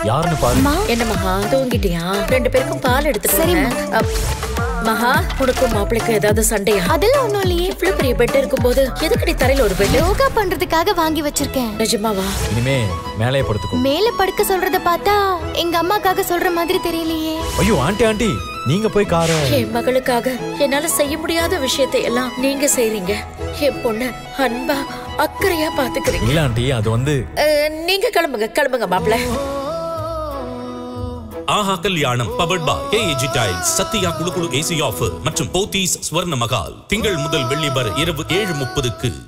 யாருன்னு பாரு என்ன மகா தூங்கிட்டியா ரெண்டு பேருக்கும் பால் எடுத்துட்டு வரேன். அப், மகா உனக்கும் மாப்பிளைக்கும் ஏதாவது சண்டையா அதெல்லாம் ஒண்ணும் இல்லையே இவ்வளவு பெரிய பெட் இருக்கும்போது எதுக்கடி தரையில ஒரு பெட் யோகா பண்றதுக்காக வாங்கி வச்சிருக்கேன் நிஜமாவா இனிமே மேலே படுத்துக்கோ மேல படுக்க சொல்றத பார்த்தா எங்க அம்மாக்காக சொல்ற மாதிரி தெரியலையே ஐயோ ஆண்டி ஆண்டி நீங்க போய் கார என் மகளுக்காக என்னால செய்ய முடியாத விஷயத்தை எல்லாம் நீங்க செய்றீங்க என் பொண்ண அன்பா அக்கறையா பாத்துக்கிறீங்க இல்ல ஆண்டி அது வந்து அஹ், நீங்க கிளம்புங்க கிளம்புங்க மாப்பிள்ள ஆஹா கல்யாணம் powered by AAG tiles Sathya குழு குழு ஏசி ஆஃபர் மற்றும் போத்தீஸ் ஸ்வர்ண மகால் திங்கள் முதல் வெள்ளி வரை இரவு ஏழு முப்பதுக்கு